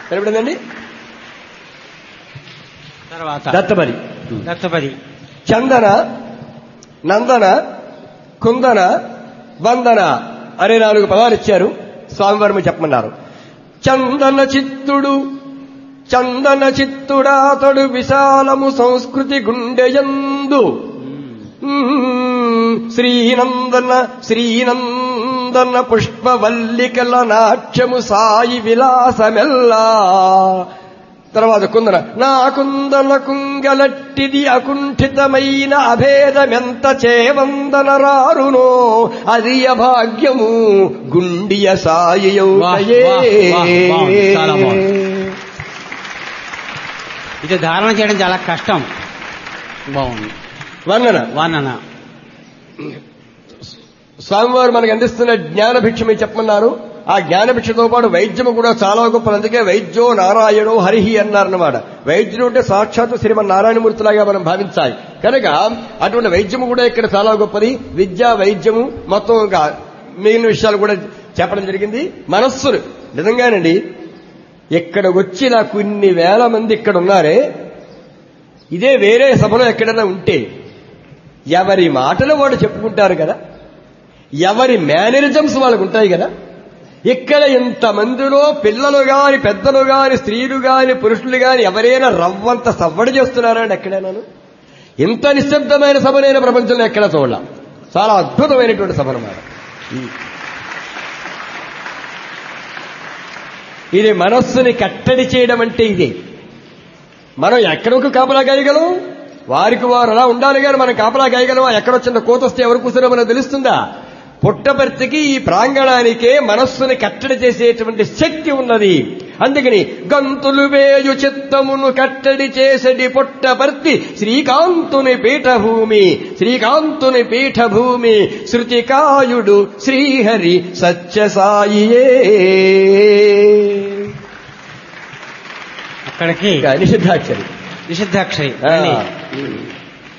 కనపడిందండి తర్వాత దత్తబలి దత్తపది చందన నందన కుందన వందన అనే నాలుగు పదాలు ఇచ్చారు స్వామివారు చెప్పమన్నారు చందన చిత్తుడు చందన చిత్తుడాతడు విశాలము సంస్కృతి గుండెయందు మ్మ్. శ్రీనందన శ్రీనందన పుష్పవల్లికల నాట్యము సాయి విలాసమెల్లా తర్వాత కుందన నా కుందన కుంగలట్టిది అకుంఠితమైన అభేదమెంత చేవందన రారునో అది భాగ్యము గుండియ సాయియౌటయే వాహ్, వాహ్, వాహ్, బాగుంది, చాలా బాగుంది. ఇది ధారణ చేయడం చాలా కష్టం బాగుంది వర్ణన వర్ణన స్వామివారు మనకు అందిస్తున్న జ్ఞాన భిక్ష మీరు చెప్పమన్నారు ఆ జ్ఞాన భిక్షతో పాటు వైద్యము కూడా చాలా గొప్పది అందుకే వైద్యో నారాయణో హరిహి అన్నారన్నమాట వైద్యుడు అంటే సాక్షాత్తు శ్రీమన్ నారాయణమూర్తిలాగా మనం భావించాలి కనుక అటువంటి వైద్యము కూడా ఇక్కడ చాలా గొప్పది విద్య వైద్యము మొత్తం ఇంకా మిగిలిన విషయాలు కూడా చెప్పడం జరిగింది మనస్సును నిజంగానండి ఇక్కడ వచ్చిన కొన్ని వేల మంది ఇక్కడ ఉన్నారే ఇదే వేరే సభలో ఎక్కడైనా ఉంటే ఎవరి మాటలు వాడు చెప్పుకుంటారు కదా ఎవరి మేనరిజమ్స్ వాళ్ళకు ఉంటాయి కదా ఇక్కడ ఇంతమందిలో పిల్లలు గాని పెద్దలు గాని స్త్రీలు గాని పురుషులు గాని ఎవరైనా రవ్వంత సవ్వడి చేస్తున్నారా అండి ఎక్కడైనాను ఇంత నిశ్శబ్దమైన సభనైన ప్రపంచంలో ఎక్కడ చూడాల చాలా అద్భుతమైనటువంటి సభ అన్నమాట ఇది మనస్సుని కట్టడి చేయడం అంటే ఇదే మనం ఎక్కడికి కాపలా కాయగలం వారికి వారు అలా ఉండాలి కానీ మనం కాపలా కాయగలమా ఎక్కడొచ్చిన కోతొస్తే ఎవరు కూర్చున్నా మనకు తెలుస్తుందా పుట్టపర్తికి ఈ ప్రాంగణానికే మనస్సుని కట్టడి చేసేటువంటి శక్తి ఉన్నది అందుకని గంతులు వేయు చిత్తమును కట్టడి చేసడి పుట్టపర్తి శ్రీకాంతుని పీఠభూమి శ్రీకాంతుని పీఠభూమి శృతికాయుడు శ్రీహరి సత్యసాయియే అక్కడికి ఇంకా నిషిద్ధాక్షరి నిషిద్ధాక్షరి ఆ. మళ్ళీ